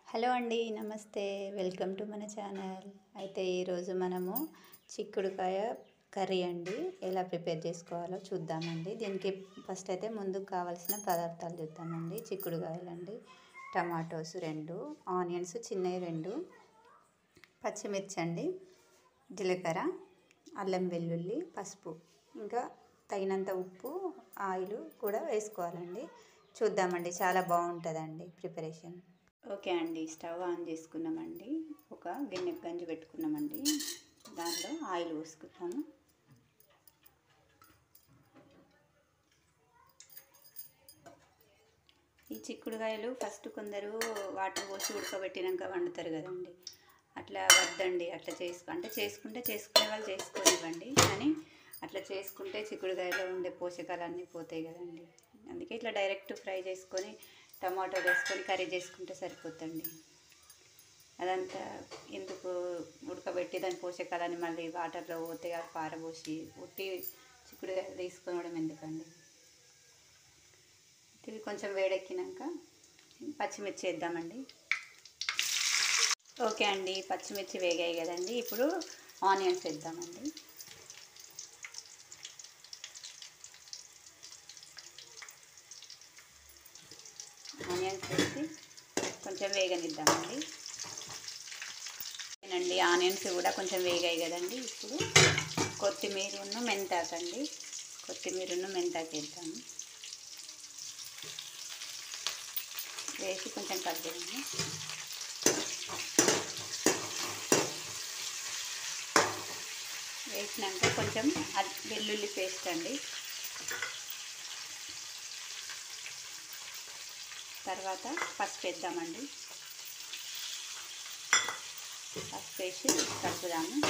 hello అండి నమస్తే welcome to మన ఛానల్ అయితే ఈరోజు మనము చిక్కుడుకాయ కర్రీ అండి ఎలా ప్రిపేర్ చేసుకోవాలో చూద్దామండి దీనికి ఫస్ట్ అయితే ముందుకు కావాల్సిన పదార్థాలు చూద్దామండి చిక్కుడుకాయలు అండి టమాటోస్ రెండు ఆనియన్స్ చిన్నవి రెండు పచ్చిమిర్చి అండి జీలకర్ర అల్లం వెల్లుల్లి పసుపు ఇంకా తగినంత ఉప్పు ఆయిల్ కూడా వేసుకోవాలండి చూద్దామండి చాలా బాగుంటుందండి ప్రిపరేషన్ ఓకే అండి స్టవ్ ఆన్ చేసుకున్నామండి ఒక గిన్నె గంజి పెట్టుకున్నామండి దాంట్లో ఆయిల్ పోసుకుంటాము ఈ చిక్కుడుకాయలు ఫస్ట్ కొందరు వాటర్ పోసి ఉడకబెట్టినాక వండుతారు కదండి అట్లా వద్దండి అట్లా చేసుకో అంటే చేసుకుంటే చేసుకునే వాళ్ళు చేసుకోనివ్వండి కానీ అట్లా చేసుకుంటే చిక్కుడుకాయలో ఉండే పోషకాలన్నీ పోతాయి కదండి అందుకే ఇట్లా డైరెక్ట్ ఫ్రై చేసుకొని టమాటో వేసుకొని కర్రీ చేసుకుంటే సరిపోతుంది అదంతా ఎందుకు ఉడకబెట్టి దాని పోషకాలన్నీ మళ్ళీ వాటర్లో పోతే అవి పారబోసి ఉట్టి చిక్కుడుకాయలు తీసుకోవడం ఎందుకండి ఇది కొంచెం వేడెక్కినాక పచ్చిమిర్చి వేద్దామండి ఓకే అండి పచ్చిమిర్చి వేగాయి కదండి ఇప్పుడు ఆనియన్స్ వేద్దామండి ఆనియన్స్ వేసి కొంచెం వేగనిద్దామండి అండి ఆనియన్స్ కూడా కొంచెం వేగాయి కదండి ఇప్పుడు కొత్తిమీరను మెంతాకండి కొత్తిమీరను మెంతాకు వేద్దాము వేసి కొంచెం కట్ చేయండి వేసినాక కొంచెం వెల్లుల్లి పేస్ట్ అండి తర్వాత పసుపు వేద్దామండి పసుపు వేసి కలుపుదాము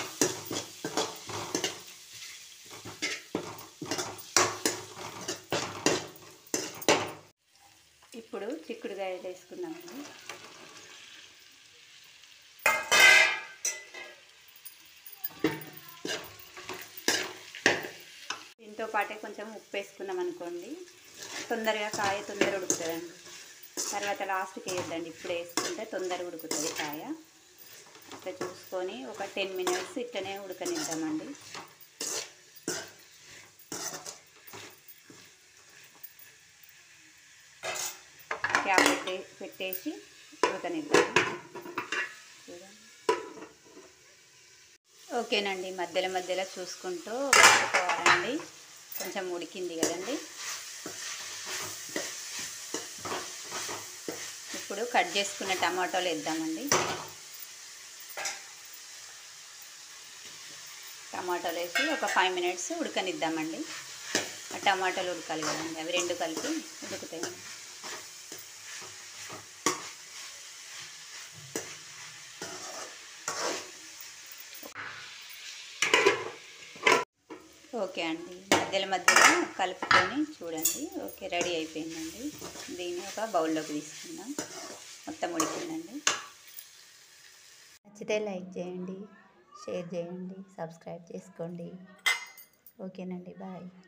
ఇప్పుడు చిక్కుడుకాయలు వేసుకుందామండి దీంతో పాటే కొంచెం ఉప్పు వేసుకున్నాం అనుకోండి తొందరగా కాయ తొందర ఉడుకుతుందండి తర్వాత లాస్ట్కి వేయద్దండి ఇప్పుడు వేసుకుంటే తొందరగా ఉడుకుతుంది కాయ అట్లా చూసుకొని ఒక టెన్ మినిట్స్ ఇట్లనే ఉడకనిద్దామండి క్యాప్ పెట్టే పెట్టేసి ఉడకనిద్దాము చూడండి ఓకేనండి మధ్యలో మధ్యలో చూసుకుంటూ పెట్టుకోవాలండి కొంచెం ఉడికింది కదండి ఇప్పుడు కట్ చేసుకున్న టమాటోలు వేద్దామండి టమాటోలు వేసి ఒక ఫైవ్ మినిట్స్ ఉడకనిద్దామండి ఆ టమాటాలు ఉడకాలి కదండి అవి రెండు కలిపి ఉడుకుతాయి ఓకే అండి మధ్యలో మధ్యలో కలుపుకొని చూడండి ఓకే రెడీ అయిపోయిందండి దీన్ని ఒక బౌల్లోకి తీసుకుందాం మొత్తం ఉడికిందండి నచ్చితే లైక్ చేయండి షేర్ చేయండి సబ్స్క్రైబ్ చేసుకోండి ఓకేనండి బాయ్